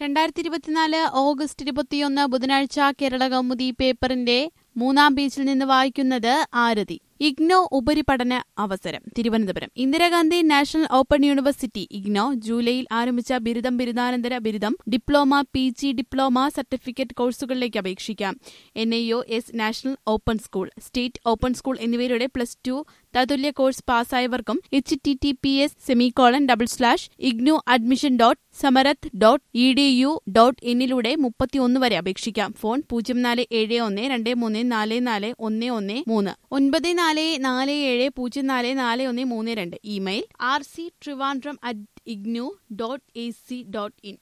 രണ്ടായിരത്തി ഇരുപത്തിനാല് ഓഗസ്റ്റ് ഇരുപത്തിയൊന്ന് ബുധനാഴ്ച കേരള കൗമുദി പേപ്പറിന്റെ മൂന്നാം പേജിൽ നിന്ന് വായിക്കുന്നത് ആരതി ഇഗ്നോ ഉപരിപഠന അവസരം Thiruvananthapuram Indira Gandhi national open university IGNOU ജൂലൈയിൽ ആരംഭിച്ച ബിരുദം ബിരുദാനന്തര ബിരുദം diploma P G diploma certificate കോഴ്സുകളിലേക്ക് അപേക്ഷിക്കാം N I O S national open school state open school എന്നിവയുടെ പ്ലസ് ടു തതുല്യ കോഴ്സ് പാസ്സായവർക്കും H T T P S semicolon double slash IGNOU admission dot Samarth dot E D U dot ഇന്നിലൂടെ മുപ്പത്തിയൊന്ന് വരെ അപേക്ഷിക്കാം phone പൂജ്യം നാല് ഏഴ് ഒന്ന് രണ്ട് മൂന്ന് നാല് നാല് ഒന്ന് ഒന്ന് മൂന്ന് ഒൻപത് നാല് നാല് ഏഴ് പൂജ്യം നാല് നാല് ഒന്ന് മൂന്ന് രണ്ട് email R C Trivandrum at IGNOU dot A C dot in